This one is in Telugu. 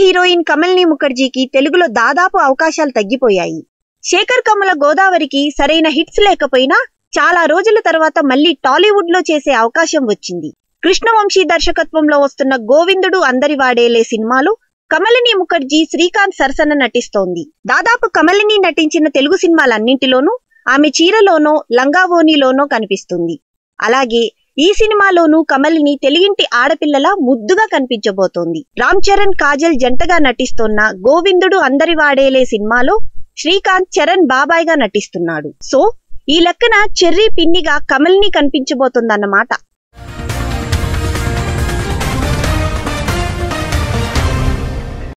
హీరోయిన్ కమల్ని ముఖర్జీకి తెలుగులో దాదాపు అవకాశాలు తగ్గిపోయాయి శేఖర్ కమల గోదావరికి సరైన హిట్స్ లేకపోయినా చాలా రోజుల తర్వాత మళ్ళీ టాలీవుడ్ లో చేసే అవకాశం వచ్చింది కృష్ణవంశీ దర్శకత్వంలో వస్తున్న గోవిందుడు అందరి వాడేలే సినిమాలో కమలిని ముఖర్జీ శ్రీకాంత్ సరసన నటిస్తోంది దాదాపు కమలిని నటించిన తెలుగు సినిమాలన్నింటిలోనూ ఆమె చీరలోనో లంగావోనిలోనో కనిపిస్తుంది అలాగే ఈ సినిమాలోనూ కమలిని తెలుగింటి ఆడపిల్లలా ముద్దుగా కనిపించబోతోంది రామ్ చరణ్ కాజల్ జంటగా నటిస్తోన్న గోవిందుడు అందరి వాడేలే సినిమాలో శ్రీకాంత్ చరణ్ బాబాయ్ గా నటిస్తున్నాడు సో ఈ లెక్కన చెర్రీ పిన్నిగా కమల్ని కనిపించబోతోందన్నమాట